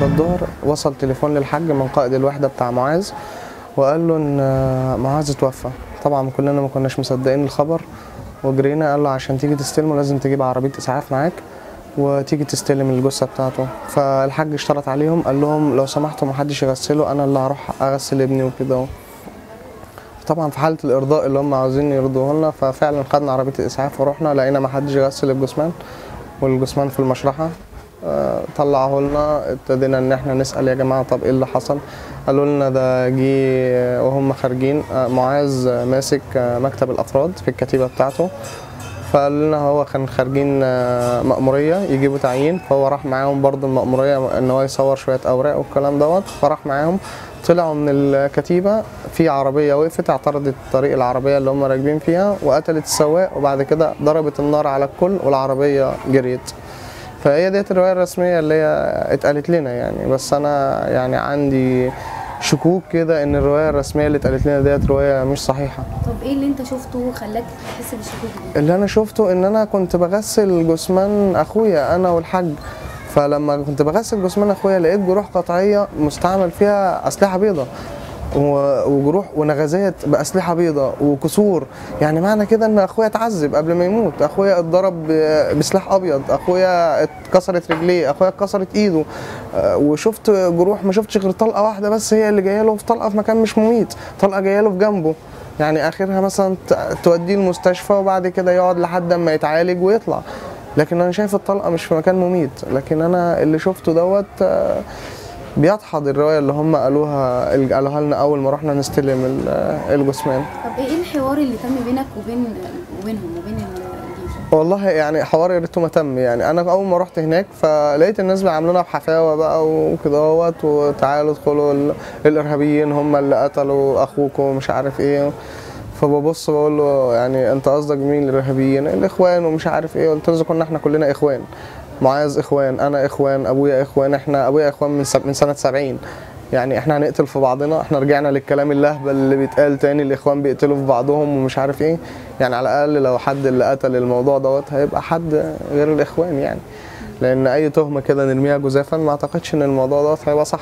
الظهر وصل تليفون للحاج من قائد الوحده بتاع معاذ وقال له ان آه، معاذ اتوفى طبعا كلنا ما كناش مصدقين الخبر وجرينا قال له عشان تيجي تستلمه لازم تجيب عربيه اسعاف معاك وتيجي تستلم الجثه بتاعته فالحاج اشترط عليهم قال لهم لو سمحتوا محدش يغسله انا اللي هروح اغسل ابني وكده طبعا في حاله الارضاء اللي هم عاوزين يرضوه لنا ففعلا خدنا عربيه الاسعاف ورحنا لقينا محدش يغسل الجثمان والجثمان في المشرحه آه، طلعه لنا ابتدينا ان احنا نسال يا جماعه طب ايه اللي حصل قالوا لنا ده جه وهم خارجين آه، معاذ آه، ماسك آه، مكتب الافراد في الكتيبه بتاعته فقال لنا هو كان خارجين آه، مأمورية يجيبوا تعيين فهو راح معاهم برضه المأمورية ان هو يصور شوية اوراق والكلام دوت فراح معاهم طلعوا من الكتيبة في عربية وقفت اعترضت طريق العربية اللي هم راكبين فيها وقتلت السواق وبعد كده ضربت النار على الكل والعربية جريت فهي ديت الرواية الرسمية اللي هي اتقالت لنا يعني بس أنا يعني عندي شكوك كده إن الرواية الرسمية اللي اتقالت لنا ديت رواية مش صحيحة طب ايه اللي انت شفته خلاك تحس بالشكوك دي اللي أنا شفته إن أنا كنت بغسل جثمان أخويا أنا والحاج فلما كنت بغسل جثمان أخويا لقيت جروح قطعية مستعمل فيها أسلحة بيضة و- وجروح ونغزات باسلحه بيضاء وكسور يعني معنى كده ان اخويا اتعذب قبل ما يموت اخويا اتضرب ب- بسلاح ابيض اخويا اتكسرت رجليه اخويا اتكسرت ايده آه، وشفت جروح ما شفتش غير طلقه واحده بس هي اللي جايه له في طلقه في مكان مش مميت طلقه جايه له في جنبه يعني اخرها مثلا ت- توديه المستشفى وبعد كده يقعد لحد ما يتعالج ويطلع لكن انا شايف الطلقه مش في مكان مميت لكن انا اللي شفته دوت آه، بيدحض الروايه اللي هم قالوها اللي قالوها لنا اول ما رحنا نستلم ال- الجثمان طب ايه الحوار اللي تم بينك وبين وبينهم وبين الجيش والله يعني حوار يا ريته ما تم يعني انا اول ما رحت هناك فلقيت الناس بيعاملونا بحفاوه بقى وكده اهوت وتعالوا ادخلوا ال- الارهابيين هم اللي قتلوا اخوكم ومش عارف ايه فببص بقول له يعني انت قصدك مين الارهابيين الاخوان ومش عارف ايه قلت له إذا كنا احنا كلنا اخوان معاذ اخوان انا اخوان ابويا اخوان احنا ابويا اخوان من سب- من سنه 70 يعني احنا هنقتل في بعضنا احنا رجعنا للكلام اللهبل اللي بيتقال تاني الاخوان بيقتلوا في بعضهم ومش عارف ايه يعني على الاقل لو حد اللي قتل الموضوع دوت هيبقى حد غير الاخوان يعني لان اي تهمه كده نرميها جزافا ما اعتقدش ان الموضوع دوت هيبقى صح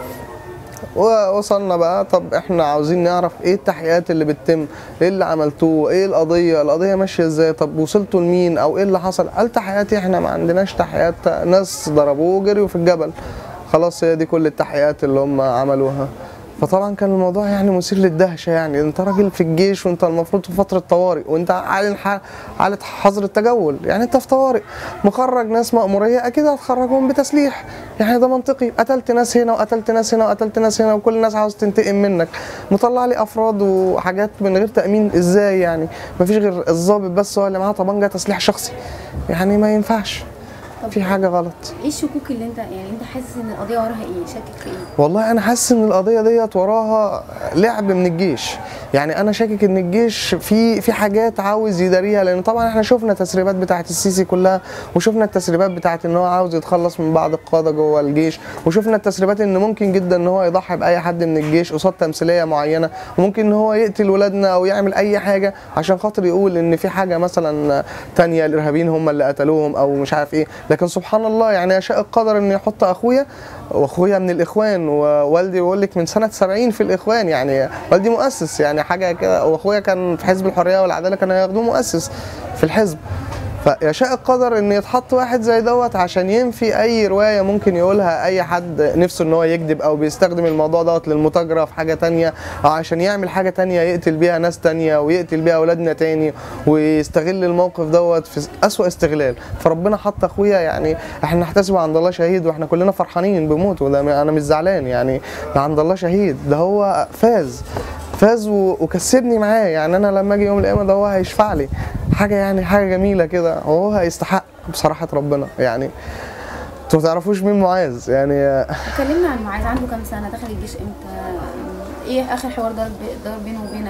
ووصلنا بقى طب احنا عاوزين نعرف ايه التحقيقات اللي بتتم ايه اللي عملتوه ايه القضيه القضيه ماشيه ازاي طب وصلتوا لمين او ايه اللي حصل قال تحقيقات احنا ما عندناش تحقيقات ناس ضربوه وجريوا في الجبل خلاص هي دي كل التحقيقات اللي هم عملوها فطبعا كان الموضوع يعني مثير للدهشه يعني انت راجل في الجيش وانت المفروض في فتره طوارئ وانت عالي ح- حاله حظر التجول يعني انت في طوارئ مخرج ناس مأموريه اكيد هتخرجهم بتسليح يعني ده منطقي قتلت ناس هنا وقتلت ناس هنا وقتلت ناس هنا وكل الناس عاوز تنتقم منك مطلع لي افراد وحاجات من غير تامين ازاي يعني مفيش غير الضابط بس هو اللي معاه طبنجه تسليح شخصي يعني ما ينفعش طب في حاجه غلط ايه الشكوك اللي انت يعني انت حاسس ان القضيه وراها ايه شاكك في ايه والله انا حاسس ان القضيه ديت وراها لعب من الجيش يعني انا شاكك ان الجيش في في حاجات عاوز يداريها لان طبعا احنا شفنا تسريبات بتاعه السيسي كلها وشفنا التسريبات بتاعه ان هو عاوز يتخلص من بعض القاده جوه الجيش وشفنا التسريبات ان ممكن جدا ان هو يضحي باي حد من الجيش قصاد تمثيليه معينه وممكن ان هو يقتل ولادنا او يعمل اي حاجه عشان خاطر يقول ان في حاجه مثلا تانية الارهابيين هم اللي قتلوهم او مش عارف ايه لكن سبحان الله يعني يشاء القدر ان يحط اخويا واخويا من الاخوان ووالدي بيقول لك من سنه 70 في الاخوان يعني والدي مؤسس يعني حاجه كده واخويا كان في حزب الحريه والعداله كانوا ياخدوه مؤسس في الحزب فيشاء القدر ان يتحط واحد زي دوت عشان ينفي اي روايه ممكن يقولها اي حد نفسه ان هو يكذب او بيستخدم الموضوع دوت للمتاجره في حاجه تانية او عشان يعمل حاجه تانية يقتل بيها ناس تانية ويقتل بيها اولادنا تاني ويستغل الموقف دوت في اسوأ استغلال فربنا حط اخويا يعني احنا نحتسبه عند الله شهيد واحنا كلنا فرحانين بموته ده انا مش زعلان يعني ده عند الله شهيد ده هو فاز فاز و- وكسبني معاه يعني انا لما اجي يوم القيامه ده هو هيشفع لي حاجه يعني حاجه جميله كده هو هيستحق بصراحه ربنا يعني انتوا ما تعرفوش مين معاذ يعني اتكلمنا عن معاذ عنده كام سنه دخل الجيش امتى ايه اخر حوار دار دار بينه وبينك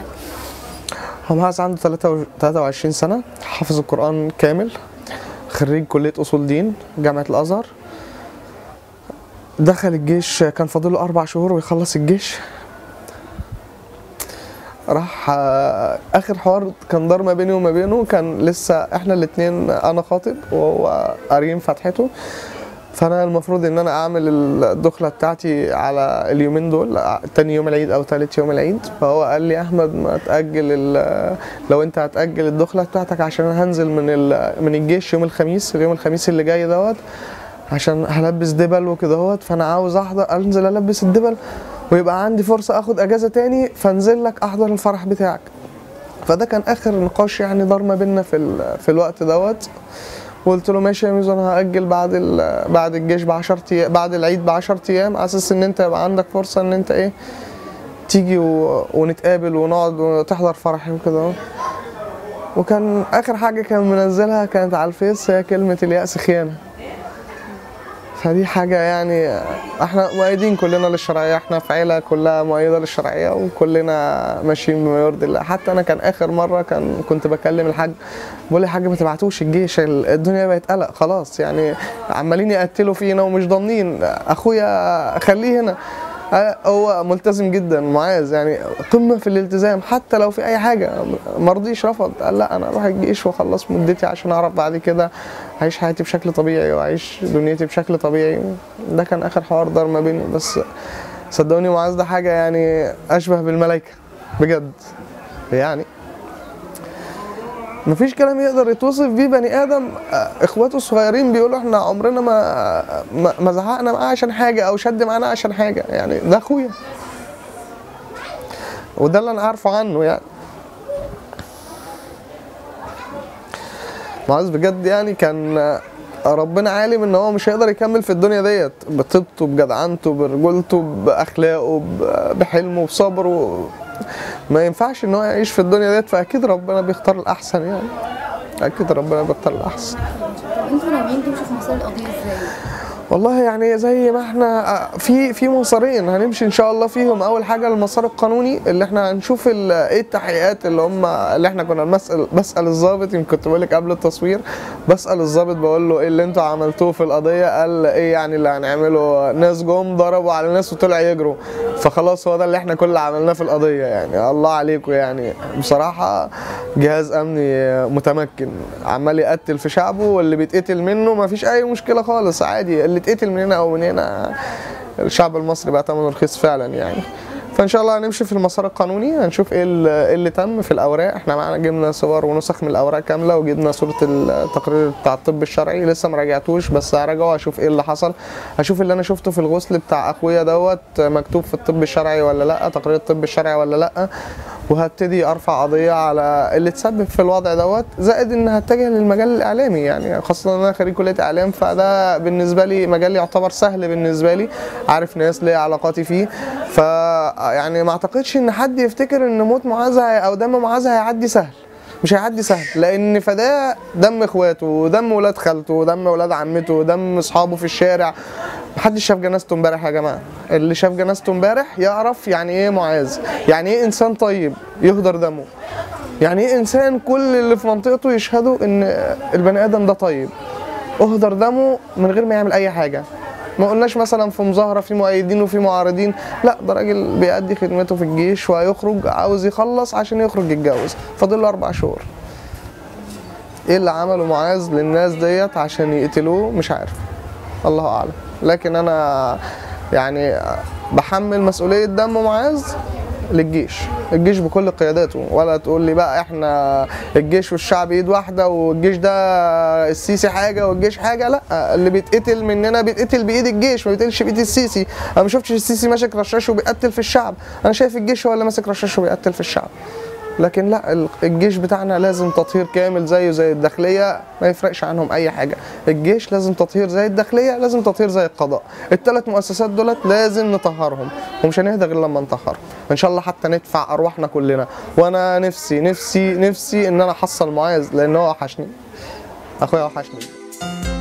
هو معاذ عنده 23 سنه حافظ القران كامل خريج كليه اصول دين جامعه الازهر دخل الجيش كان فاضله اربع شهور ويخلص الجيش راح آه، اخر حوار كان دار ما بيني وما بينه كان لسه احنا الاتنين انا خاطب وهو قاريين فتحته فانا المفروض ان انا اعمل الدخله بتاعتي على اليومين دول تاني يوم العيد او تالت يوم العيد فهو قال لي احمد ما تاجل ال- لو انت هتاجل الدخله بتاعتك عشان انا هنزل من ال- من الجيش يوم الخميس اليوم الخميس اللي جاي دوت عشان هلبس دبل وكده هوت فانا عاوز احضر انزل البس الدبل ويبقى عندي فرصه اخد اجازه تاني فانزل لك احضر الفرح بتاعك فده كان اخر نقاش يعني دار ما بينا في ال- في الوقت دوت وقلت له ماشي يا ميزو انا هاجل بعد ال- بعد الجيش ب 10 ايام بعد العيد ب 10 ايام على اساس ان انت يبقى عندك فرصه ان انت ايه تيجي و... ونتقابل ونقعد وتحضر فرحي وكده اهو. وكان اخر حاجه كان منزلها كانت على الفيس هي كلمه اليأس خيانه فدي حاجة يعني احنا مؤيدين كلنا للشرعية احنا في عيلة كلها مؤيدة للشرعية وكلنا ماشيين بما يرضي الله حتى انا كان اخر مرة كان كنت بكلم الحاج بقول يا حاج ما تبعتوش الجيش ال- الدنيا بقت قلق خلاص يعني عمالين يقتلوا فينا ومش ضامنين اخويا خليه هنا آه، هو ملتزم جدا معاذ يعني قمه في الالتزام حتى لو في اي حاجه ما رضيش رفض قال لا انا اروح الجيش واخلص مدتي عشان اعرف بعد كده اعيش حياتي بشكل طبيعي واعيش دنيتي بشكل طبيعي ده كان اخر حوار دار ما بيني بس صدقوني معاذ ده حاجه يعني اشبه بالملائكه بجد يعني مفيش كلام يقدر يتوصف بيه بني ادم آه، اخواته الصغيرين بيقولوا احنا عمرنا ما ما, ما زهقنا معاه عشان حاجه او شد معانا عشان حاجه يعني ده اخويا وده اللي انا عارفه عنه يعني معاذ بجد يعني كان آه، ربنا عالم ان هو مش هيقدر يكمل في الدنيا ديت بطيبته بجدعنته برجولته باخلاقه ب- بحلمه بصبره ما ينفعش ان هو يعيش في الدنيا ديت فاكيد ربنا بيختار الاحسن يعني اكيد ربنا بيختار الاحسن طب انتوا ناويين تمشوا في مسار القضيه ازاي؟ والله يعني زي ما احنا آه، في في مسارين هنمشي ان شاء الله فيهم اول حاجه المسار القانوني اللي احنا هنشوف ال- ايه التحقيقات اللي هم اللي احنا كنا بنسال بسال الضابط يمكن كنت بقول لك قبل التصوير بسال الضابط بقول له ايه اللي انتوا عملتوه في القضيه قال ايه يعني اللي هنعمله ناس جم ضربوا على ناس وطلعوا يجروا فخلاص هو ده اللي احنا كل اللي عملناه في القضيه يعني الله عليكم يعني بصراحه جهاز امني متمكن عمال يقتل في شعبه واللي بيتقتل منه ما فيش اي مشكله خالص عادي اللي اتقتل من هنا او من هنا الشعب المصري بقى ثمنه رخيص فعلا يعني فان شاء الله هنمشي في المسار القانوني هنشوف ايه ال- إيه اللي تم في الاوراق احنا معانا جبنا صور ونسخ من الاوراق كامله وجبنا صوره التقرير بتاع الطب الشرعي لسه ما راجعتوش بس هراجعه اشوف ايه اللي حصل اشوف اللي انا شفته في الغسل بتاع اخويا دوت مكتوب في الطب الشرعي ولا لا تقرير الطب الشرعي ولا لا وهبتدي ارفع قضيه على اللي تسبب في الوضع دوت زائد ان هتجه للمجال الاعلامي يعني خاصه ان انا خريج كليه اعلام فده بالنسبه لي مجال يعتبر سهل بالنسبه لي عارف ناس ليا علاقاتي فيه ف يعني ما اعتقدش ان حد يفتكر ان موت معاذ هي- او دم معاذ هيعدي سهل مش هيعدي سهل لان فده دم اخواته ودم ولاد خالته ودم ولاد عمته ودم اصحابه في الشارع محدش شاف جنازته امبارح يا جماعه اللي شاف جنازته امبارح يعرف يعني ايه معاذ يعني ايه انسان طيب يهدر دمه يعني ايه انسان كل اللي في منطقته يشهدوا ان البني ادم ده طيب اهدر دمه من غير ما يعمل اي حاجه ما قلناش مثلا في مظاهره في مؤيدين وفي معارضين لا ده راجل بيأدي خدمته في الجيش وهيخرج عاوز يخلص عشان يخرج يتجوز فاضل له اربع شهور ايه اللي عمله معاذ للناس ديت عشان يقتلوه مش عارف الله اعلم لكن انا يعني بحمل مسؤوليه دم معاذ للجيش الجيش بكل قياداته ولا تقول لي بقى احنا الجيش والشعب ايد واحده والجيش ده السيسي حاجه والجيش حاجه لا اللي بيتقتل مننا بيتقتل بايد الجيش ما بيتقتلش بايد السيسي انا ما شفتش السيسي ماسك رشاش وبيقتل في الشعب انا شايف الجيش هو اللي ماسك رشاش وبيقتل في الشعب لكن لا ال- الجيش بتاعنا لازم تطهير كامل زيه زي الداخليه ما يفرقش عنهم اي حاجه الجيش لازم تطهير زي الداخليه لازم تطهير زي القضاء الثلاث مؤسسات دولت لازم نطهرهم ومش هنهدى غير لما نطهرهم ان شاء الله حتى ندفع ارواحنا كلنا وانا نفسي نفسي نفسي ان انا احصل معاذ لان هو وحشني اخويا وحشني